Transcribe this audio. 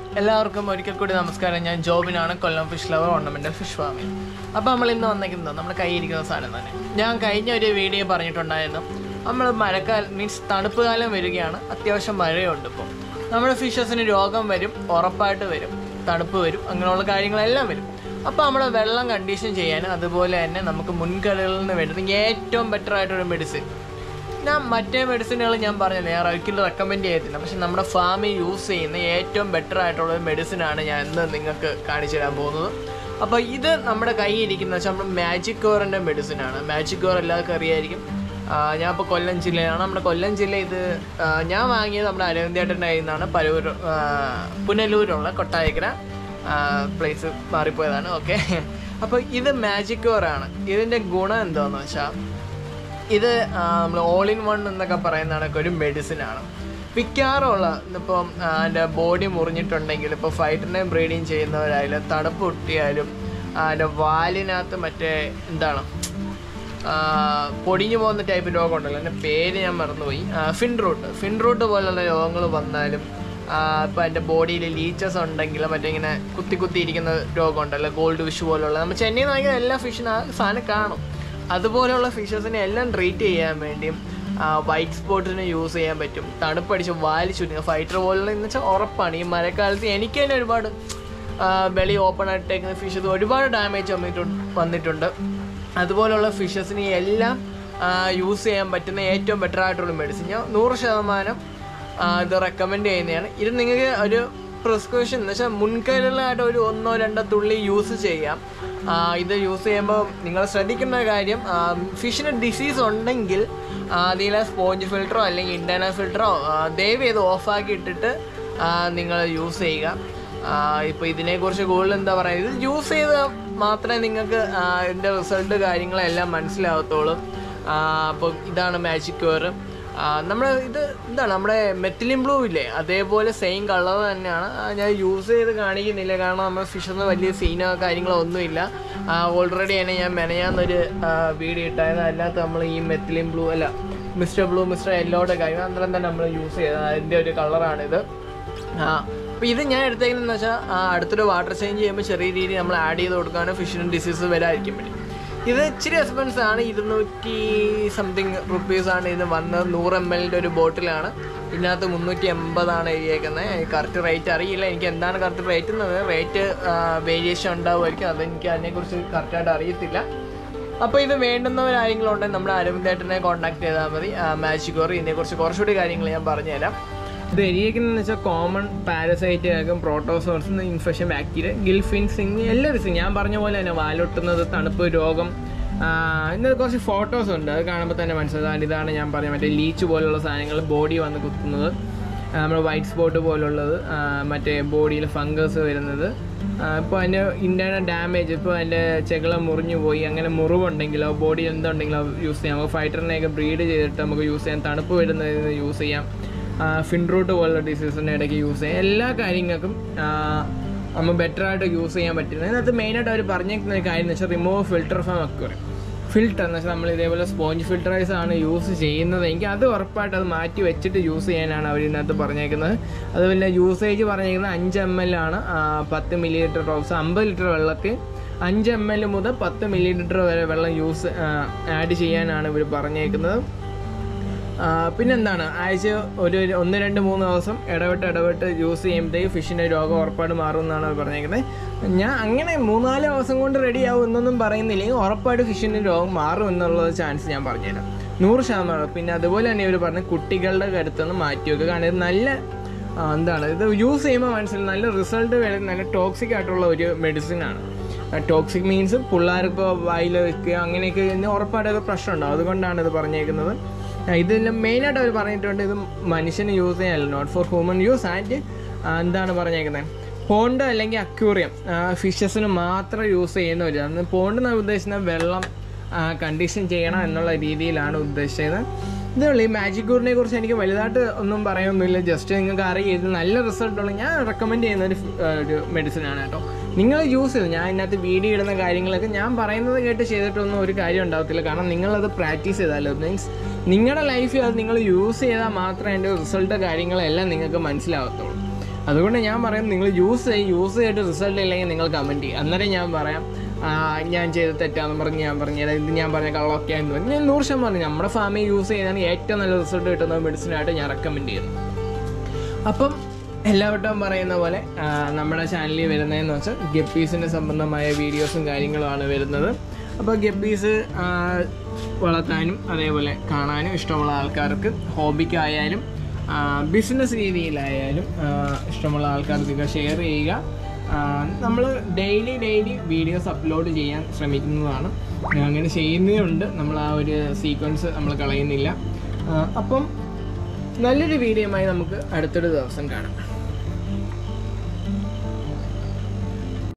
എല്ലാവർക്കും ഒരിക്കൽ കൂടി നമസ്കാരം ഞാൻ ജോബിനാണ് Kollam fish lover ornamental fish ഫാമിൽ അപ്പോൾ നമ്മൾ ഇന്ന് വന്നിരിക്കുന്നത് നമ്മുടെ കയ്യിരിക്കുന്ന സാധനം തന്നെ ഞാൻ കഴിഞ്ഞ ഒരു വീഡിയോ പറഞ്ഞിട്ടുണ്ടായിരുന്നു നമ്മൾ മഴക്കാലം മീൻസ് തണുപ്പ് കാലം വരികയാണ് അത്യാവശ്യം മഴയുണ്ട് ഇപ്പോൾ നമ്മുടെ ഫിഷസിന് രോഗം വരും ഉറപ്പായിട്ട് വരും തണുപ്പ് വരും അങ്ങനെയുള്ള കാര്യങ്ങളെല്ലാം വരും അപ്പോൾ നമ്മുടെ വെള്ളം കണ്ടീഷൻ ചെയ്യാൻ അതുപോലെ തന്നെ നമുക്ക് മുൻകരുതലിൽ നിന്ന് വേണ്ടുന്ന ഏറ്റവും ബെറ്റർ ആയിട്ടൊരു മെഡിസിൻ ഞാൻ മറ്റേ മെഡിസിനുകൾ ഞാൻ പറഞ്ഞില്ല ഞാൻ ഒരിക്കലും റെക്കമെൻഡ് ചെയ്യത്തില്ല പക്ഷെ നമ്മുടെ ഫാമിൽ യൂസ് ചെയ്യുന്ന ഏറ്റവും ബെറ്റർ ആയിട്ടുള്ള ഒരു മെഡിസിനാണ് ഞാൻ ഇന്ന് നിങ്ങൾക്ക് കാണിച്ചു തരാൻ പോകുന്നത് അപ്പോൾ ഇത് നമ്മുടെ കയ്യിൽ ഇരിക്കുന്ന വെച്ചാൽ നമ്മുടെ മാജിക് കോറിൻ്റെ മെഡിസിനാണ് മാജിക് കോർ എല്ലാവർക്കും അറിയായിരിക്കും ആ, ഞാൻ ഇപ്പോൾ കൊല്ലം ജില്ലയാണ് നമ്മുടെ കൊല്ലം ജില്ല ഇത് ആ, ഞാൻ വാങ്ങിയത് നമ്മുടെ അരവിന്ദേട്ടൻ്റെ കയ്യിൽ നിന്നാണ് പരൂർ ആ, പുനലൂരുള്ള കൊട്ടായക്കര പ്ലേസ് മാറിപ്പോയതാണ് ഓക്കെ അപ്പോൾ ഇത് മാജിക് കോറാണ് ഇതിൻ്റെ ഗുണം എന്താണെന്ന് വെച്ചാൽ ഇത് നമ്മൾ ഓൾ ഇൻ വൺ എന്നൊക്കെ പറയുന്ന കണക്ക് ഒരു മെഡിസിൻ ആണ് മിക്കാറുള്ള ഇപ്പം അതിൻ്റെ ബോഡി മുറിഞ്ഞിട്ടുണ്ടെങ്കിൽ ഇപ്പോൾ ഫൈറ്ററിനെ ബ്രീഡിങ് ചെയ്യുന്നവരായാലും തണുപ്പ് പൊട്ടിയാലും അതിൻ്റെ വാലിനകത്ത് മറ്റേ എന്താണ് ആ, പൊടിഞ്ഞു പോകുന്ന ടൈപ്പ് രോഗം ഉണ്ടല്ലോ എൻ്റെ പേര് ഞാൻ മറന്നുപോയി ഫിൻ റൂട്ട് ഫിൻ റൂട്ട് പോലുള്ള രോഗങ്ങൾ വന്നാലും ഇപ്പം എൻ്റെ ബോഡിയിൽ ലീച്ചസ് ഉണ്ടെങ്കിൽ മറ്റേ ഇങ്ങനെ കുത്തി കുത്തി ഇരിക്കുന്ന രോഗം ഉണ്ടല്ലോ ഗോൾഡ് ഫിഷ് പോലുള്ള നമ്മൾ ചെന്നൈയിൽ നിന്ന് വാങ്ങിക്കുന്ന എല്ലാ ഫിഷിനും ആ സാധനം കാണും അതുപോലെയുള്ള ഫിഷസിനെ എല്ലാം ട്രീറ്റ് ചെയ്യാൻ വേണ്ടിയും വൈറ്റ് സ്പോട്ടിന് യൂസ് ചെയ്യാൻ പറ്റും തണുപ്പടിച്ച് വാലി ചുരുങ്ങുക ഫൈറ്റർ പോലുള്ള എന്ന് വെച്ചാൽ ഉറപ്പാണ് ഈ മഴക്കാലത്ത് എനിക്ക് തന്നെ ഒരുപാട് ആ, വെളി ഓപ്പൺ ആയിട്ടേക്കുന്ന ഫിഷസ് ഒരുപാട് ഡാമേജ് വന്നിട്ടുണ്ട് വന്നിട്ടുണ്ട് അതുപോലുള്ള ഫിഷസിന് എല്ലാം യൂസ് ചെയ്യാൻ പറ്റുന്ന ഏറ്റവും ബെറ്റർ ആയിട്ടുള്ള മെഡിസിൻ ഞാൻ നൂറ് ശതമാനം ആ, ഇത് റെക്കമെൻഡ് ചെയ്യുന്നതാണ് ഇത് നിങ്ങൾക്ക് ഒരു പ്രിസ്ക്രിപ്ഷൻ എന്ന് വെച്ചാൽ മുൻകരുതലായിട്ട് ഒരു ഒന്നോ രണ്ടോ തുള്ളി യൂസ് ചെയ്യാം ആ, ഇത് യൂസ് ചെയ്യുമ്പോൾ നിങ്ങൾ ശ്രദ്ധിക്കേണ്ട കാര്യം ഫിഷിന് ഡിസീസ് ഉണ്ടെങ്കിൽ അതിൽ സ്പോഞ്ച് ഫിൽറ്ററോ അല്ലെങ്കിൽ ഇൻറ്റേർണൽ ഫിൽറ്ററോ ദയവ് ചെയ്ത് ഓഫാക്കി ഇട്ടിട്ട് നിങ്ങൾ യൂസ് ചെയ്യുക ഇപ്പോൾ ഇതിനെക്കുറിച്ച് കൂടുതൽ എന്താ പറയുക ഇത് യൂസ് ചെയ്താൽ മാത്രമേ നിങ്ങൾക്ക് ഇതിൻ്റെ റിസൾട്ട് കാര്യങ്ങളെല്ലാം മനസ്സിലാവത്തുള്ളൂ അപ്പോൾ ഇതാണ് മാജിക് വെയർ നമ്മൾ ഇത് എന്താണ് നമ്മുടെ മെത്തിലിൻ ബ്ലൂ ഇല്ലേ അതേപോലെ സെയിം കളർ തന്നെയാണ് ആ, ഞാൻ യൂസ് ചെയ്ത് കാണിക്കുന്നില്ല കാരണം നമ്മുടെ ഫിഷൊന്നും വലിയ സീനോ കാര്യങ്ങളോ ഒന്നുമില്ല ഓൾറെഡി തന്നെ ഞാൻ മെനയാന്നൊരു വീഡിയോ ഇട്ടായിരുന്നു അതിനകത്ത് നമ്മൾ ഈ മെത്തിലിൻ ബ്ലൂ അല്ല മിസ്റ്റർ ബ്ലൂ മിസ്റ്റർ യെല്ലോയുടെ കാര്യം അന്നേരം തന്നെ നമ്മൾ യൂസ് ചെയ്തത് അതിൻ്റെ ഒരു കളറാണിത് ആ അപ്പോൾ ഇത് ഞാൻ എടുത്തേക്കുന്നതെന്ന് വെച്ചാൽ അടുത്തൊരു വാട്ടർ ചേഞ്ച് ചെയ്യുമ്പോൾ ചെറിയ രീതിയിൽ നമ്മൾ ആഡ് ചെയ്ത് കൊടുക്കുകയാണ് ഫിഷിന് ഡിസീസ് വരാതിരിക്കാൻ വേണ്ടി ഇത് ഇച്ചിരി എക്സ്പെൻസ് ആണ് ഇരുന്നൂറ്റി സംതിങ് റുപ്പീസാണ് ഇതിന് വന്നത് നൂറ് എം എല്ലിൻ്റെ ഒരു ബോട്ടിലാണ് ഇതിനകത്ത് മുന്നൂറ്റി എൺപതാണ് എഴുതിയേക്കുന്നത് കറക്റ്റ് റേറ്റ് അറിയില്ല എനിക്ക് എന്താണ് കറക്റ്റ് റേറ്റ് എന്നത് റേറ്റ് വേരിയേഷൻ ഉണ്ടാവുമായിരിക്കും അതെനിക്ക് അതിനെക്കുറിച്ച് കറക്റ്റായിട്ട് അറിയത്തില്ല അപ്പോൾ ഇത് വേണ്ടുന്നവരാരെങ്കിലും ഉണ്ടെങ്കിൽ നമ്മുടെ അരവിന്ദേട്ടനെ കോൺടാക്ട് ചെയ്താൽ മതി മാജിക് കോർ ഇതിനെക്കുറിച്ച് കുറച്ചുകൂടി കാര്യങ്ങൾ ഞാൻ പറഞ്ഞുതരാം ഇത് എരിയിക്കുന്നതെന്ന് വെച്ചാൽ കോമൺ പാരസൈറ്റ് ആകും പ്രോട്ടോസോൺസ് ഇൻഫെക്ഷൻ ബാക്ടീരിയ ഗിൽഫിൻസിങ് എല്ലാ ദിവസവും ഞാൻ പറഞ്ഞ പോലെ തന്നെ വാലൊട്ടുന്നത് തണുപ്പ് രോഗം ഇന്നത് കുറച്ച് ഫോട്ടോസ് ഉണ്ട് അത് കാണുമ്പോൾ തന്നെ മനസ്സിലാവും ഇതാണ് ഞാൻ പറഞ്ഞ മറ്റേ ലീച്ച് പോലുള്ള സാധനങ്ങൾ ബോഡി വന്ന് കുത്തുന്നത് നമ്മുടെ വൈറ്റ് സ്പോട്ട് പോലുള്ളത് ആ, മറ്റേ ബോഡിയിൽ ഫംഗസ് വരുന്നത് ഇപ്പോൾ അതിൻ്റെ ഇൻറ്റേർണൽ ഡാമേജ് ഇപ്പോൾ അതിൻ്റെ ചെകിള മുറിഞ്ഞു പോയി അങ്ങനെ മുറിവുണ്ടെങ്കിലോ ബോഡിയിൽ എന്തുണ്ടെങ്കിലോ യൂസ് ചെയ്യാം നമുക്ക് ഫൈറ്ററിനെയൊക്കെ ബ്രീഡ് ചെയ്തിട്ട് നമുക്ക് യൂസ് ചെയ്യാം തണുപ്പ് വരുന്നതിന് യൂസ് ചെയ്യാം ഫിൻറൂട്ട് പോലുള്ള ഡിസീസിൻ്റെ ഇടയ്ക്ക് യൂസ് ചെയ്യാം എല്ലാ കാര്യങ്ങൾക്കും ആ, നമ്മൾ ബെറ്റർ ആയിട്ട് യൂസ് ചെയ്യാൻ പറ്റുന്നത് അതിനകത്ത് മെയിനായിട്ട് അവർ പറഞ്ഞേക്കുന്ന ഒരു കാര്യം എന്ന് വെച്ചാൽ remove filter from aquarium filter എന്ന് വെച്ചാൽ നമ്മൾ ഇതേപോലെ സ്പോഞ്ച് ഫിൽട്ടറൈസ് ആണ് യൂസ് ചെയ്യുന്നത് എങ്കിൽ അത് ഉറപ്പായിട്ട് അത് മാറ്റി വെച്ചിട്ട് യൂസ് ചെയ്യാനാണ് അവർ ഇതിനകത്ത് പറഞ്ഞേക്കുന്നത് അതുപോലെ യൂസേജ് പറഞ്ഞേക്കുന്നത് അഞ്ച് എം എൽ ആണ് ആ, പത്ത് മില്ലി ലിറ്റർ റോസ് അമ്പത് ലിറ്റർ വെള്ളത്തിൽ അഞ്ച് എം എൽ മുതൽ പത്ത് മില്ലി ലിറ്റർ വരെ വെള്ളം യൂസ് ആഡ് ചെയ്യാനാണ് ഇവർ പറഞ്ഞേക്കുന്നത് ആ, പിന്നെന്താണ് ആഴ്ച ഒരു ഒന്ന് രണ്ട് മൂന്ന് ദിവസം ഇടവിട്ട് ഇടവിട്ട് യൂസ് ചെയ്യുമ്പോഴത്തേക്ക് ഫിഷിൻ്റെ രോഗം ഉറപ്പായിട്ട് മാറും എന്നാണ് അവർ പറഞ്ഞേക്കുന്നത് ഞാൻ അങ്ങനെ മൂന്നാല് ദിവസം കൊണ്ട് റെഡി ആവും എന്നൊന്നും പറയുന്നില്ലെങ്കിൽ ഉറപ്പായിട്ട് ഫിഷിൻ്റെ രോഗം മാറും എന്നുള്ള ചാൻസ് ഞാൻ പറഞ്ഞുതരാം നൂറ് ശതമാനം പിന്നെ അതുപോലെ തന്നെ ഇവർ പറഞ്ഞ കുട്ടികളുടെ കരുത്തൊന്ന് മാറ്റി വെക്കുക കാരണം ഇത് നല്ല ആ, എന്താണ് ഇത് യൂസ് ചെയ്യുമ്പോൾ മനസ്സിലായി നല്ല റിസൾട്ട് വരുന്ന നല്ല ടോക്സിക് ആയിട്ടുള്ള ഒരു മെഡിസിൻ ആണ് ടോക്സിക് മീൻസ് പിള്ളേർക്ക് വായിൽ വെക്കുക അങ്ങനെയൊക്കെ ഇതിന് ഉറപ്പായിട്ടൊക്കെ പ്രശ്നം ഉണ്ടാവും അതുകൊണ്ടാണ് ഇത് പറഞ്ഞേക്കുന്നത് ആ, ഇതെല്ലാം മെയിനായിട്ട് അവർ പറഞ്ഞിട്ടുണ്ട് ഇത് മനുഷ്യന് യൂസ് ചെയ്യാനല്ല not for human use and എന്താണ് പറഞ്ഞേക്കുന്നത് പോണ്ട് അല്ലെങ്കിൽ അക്യൂറിയം ഫിഷസിന് മാത്രം യൂസ് ചെയ്യുന്ന ഒരു അന്ന് പോണ്ട് എന്ന് ഉദ്ദേശിക്കുന്ന വെള്ളം കണ്ടീഷൻ ചെയ്യണം എന്നുള്ള രീതിയിലാണ് ഉദ്ദേശിച്ചത് ഇതുള്ളൂ ഈ മാജിക് ഗൂറിനെ കുറിച്ച് എനിക്ക് വലുതായിട്ട് ഒന്നും പറയാനൊന്നുമില്ല ജസ്റ്റ് നിങ്ങൾക്ക് അറിയാം ഇത് നല്ല റിസൾട്ടുള്ള ഞാൻ റെക്കമെൻഡ് ചെയ്യുന്ന ഒരു ഫ്- ആ, ഒരു മെഡിസിൻ ആണ് കേട്ടോ നിങ്ങൾ യൂസ് ചെയ്തു ഞാൻ ഇതിനകത്ത് വീഡിയോ ഇടുന്ന കാര്യങ്ങളൊക്കെ ഞാൻ പറയുന്നത് കേട്ട് ചെയ്തിട്ടൊന്നും ഒരു കാര്യം ഉണ്ടാകത്തില്ല കാരണം നിങ്ങളത് പ്രാക്ടീസ് ചെയ്താലോ മീൻസ് നിങ്ങളുടെ ലൈഫിൽ അത് നിങ്ങൾ യൂസ് ചെയ്താൽ മാത്രമേ അതിൻ്റെ റിസൾട്ട് കാര്യങ്ങളെല്ലാം നിങ്ങൾക്ക് മനസ്സിലാവത്തുള്ളൂ അതുകൊണ്ട് ഞാൻ പറയാം നിങ്ങൾ യൂസ് ചെയ്യും യൂസ് ചെയ്തിട്ട് റിസൾട്ട് ഇല്ലെങ്കിൽ നിങ്ങൾ കമൻറ്റ് ചെയ്യും അന്നേരം ഞാൻ പറയാം ആ, ഞാൻ ചെയ്ത് തെറ്റാന്ന് പറഞ്ഞ് ഞാൻ പറഞ്ഞു ഇത് ഞാൻ പറഞ്ഞ കള്ളൊക്കെ എന്ന് പറഞ്ഞു ഞാൻ നൂറ് ശതമാനം നമ്മുടെ ഫാമിൽ യൂസ് ചെയ്താണ് ഏറ്റവും നല്ല റിസൾട്ട് കിട്ടുന്ന മെഡിസിനായിട്ട് ഞാൻ റെക്കമെൻഡ് ചെയ്യുന്നു അപ്പം എല്ലാവട്ടം പറയുന്ന പോലെ ആ, നമ്മുടെ ചാനലിൽ വരുന്നതെന്ന് വെച്ചാൽ ഗപ്പീസിൻ്റെ സംബന്ധമായ വീഡിയോസും കാര്യങ്ങളുമാണ് വരുന്നത് അപ്പോൾ ഗപ്പീസ് ആ, വളർത്താനും അതേപോലെ കാണാനും ഇഷ്ടമുള്ള ആൾക്കാർക്ക് ഹോബിക്കായാലും ബിസിനസ് രീതിയിലായാലും ആ, ഇഷ്ടമുള്ള ആൾക്കാർക്കൊക്കെ ഷെയർ ചെയ്യുക നമ്മൾ ഡെയിലി ഡെയിലി വീഡിയോസ് അപ്ലോഡ് ചെയ്യാൻ ശ്രമിക്കുന്നതാണ് അങ്ങനെ ചെയ്യുന്നതുകൊണ്ട് നമ്മൾ ആ ഒരു സീക്വൻസ് നമ്മൾ കളയുന്നില്ല ആ, അപ്പം നല്ലൊരു വീഡിയോയുമായി നമുക്ക് അടുത്തൊരു ദിവസം കാണാം